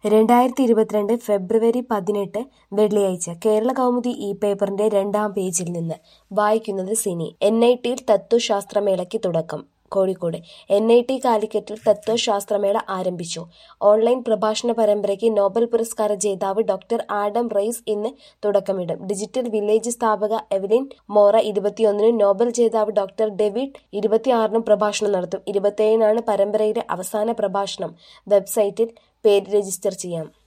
രണ്ടായിരത്തി ഇരുപത്തിരണ്ട് ഫെബ്രുവരി പതിനെട്ട് വെള്ളിയാഴ്ച കേരള കൗമുദി ഈ പേപ്പറിന്റെ രണ്ടാം പേജിൽ നിന്ന് വായിക്കുന്നത് സിനി എൻ ഐ ടിയിൽ തത്വശാസ്ത്രമേളയ്ക്ക് തുടക്കം കോഴിക്കോട് എൻ ഐ ടി കാലിക്കറ്റിൽ തത്വശാസ്ത്രമേള ആരംഭിച്ചു ഓൺലൈൻ പ്രഭാഷണ പരമ്പരയ്ക്ക് നോബൽ പുരസ്കാര ജേതാവ് ഡോക്ടർ ആഡം റൈസ് ഇന്ന് തുടക്കമിടും ഡിജിറ്റൽ വില്ലേജ് സ്ഥാപക എവലിൻ മോറ ഇരുപത്തിയൊന്നിനും നോബൽ ജേതാവ് ഡോക്ടർ ഡേവിഡ് ഇരുപത്തിയാറിനും പ്രഭാഷണം നടത്തും ഇരുപത്തിയേഴിനാണ് പരമ്പരയിലെ അവസാന പ്രഭാഷണം വെബ്സൈറ്റിൽ പേര് രജിസ്റ്റർ ചെയ്യാം